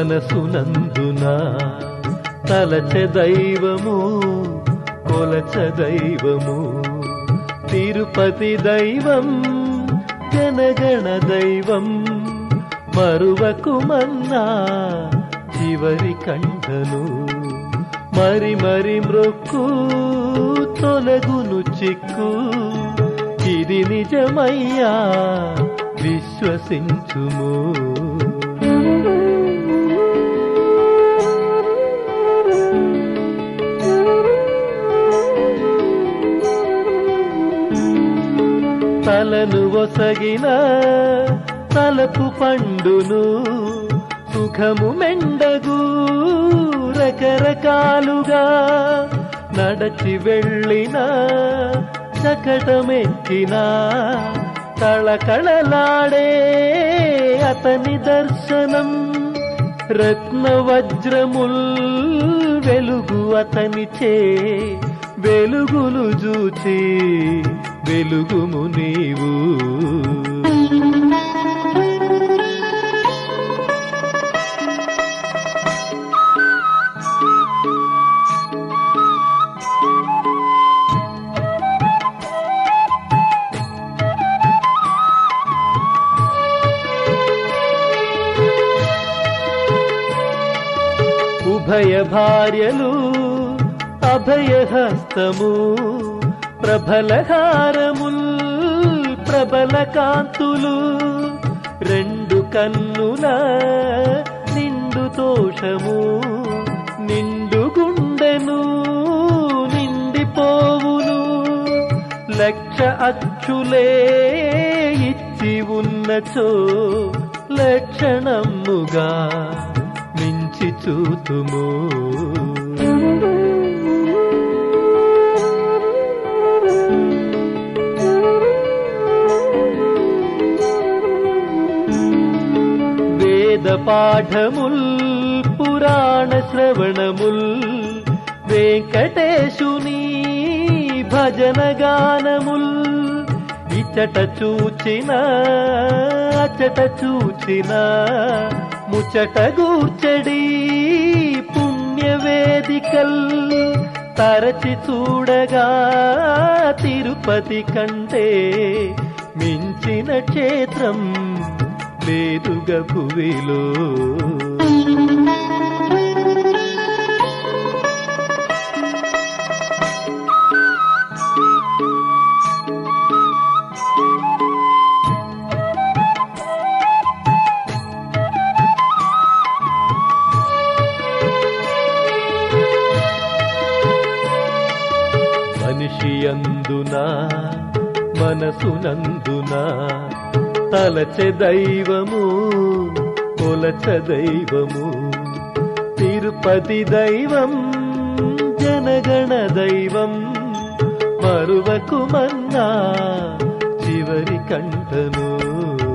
మనసునందున తలచె దైవము కొలచ దైవము తిరుపతి దైవం జనగణ దైవం మరువకుమన్నా చివరి కంఠను మరి మరి మ్రొక్కు తొలగును చిక్కు ఇది నిజమయ్యా విశ్వసించుము తలను ఒసగిన తలపు పండును సుఖము మెండగు రకరకాలుగా నడచి వెళ్ళిన చకటమెక్కిన కళకళలాడే అతని దర్శనం రత్న వజ్రముల్ వెలుగు అతనిచే వెలుగులు చూచి వెలుగుము నీవు ఉభయ భార్యలు అభయహస్తము ప్రబలహారముల్ ప్రబల కాంతులు రెండు కన్నుల నిండు తోషము నిండు గుండెను నిండిపోవును లక్ష అచ్చులే ఇచ్చి ఉన్నచో లక్షణముగా మించి చూతుము వేద పాఠముల్ పురాణ శ్రవణముల్ వెంకటేశుని భజన గానముల్ ఇచట చూచిన అచట చూచిన ముచట గూర్చడి పుణ్య వేదికల్ తరచి చూడగా తిరుపతి కంటే మించిన క్షేత్రం లేదుగ భువిలో మనిషి అందున మనసునందున తలచె దైవము కొలచ దైవము తిరుపతి దైవం జనగణ దైవం మరువకుమన్నా చివరి కంటను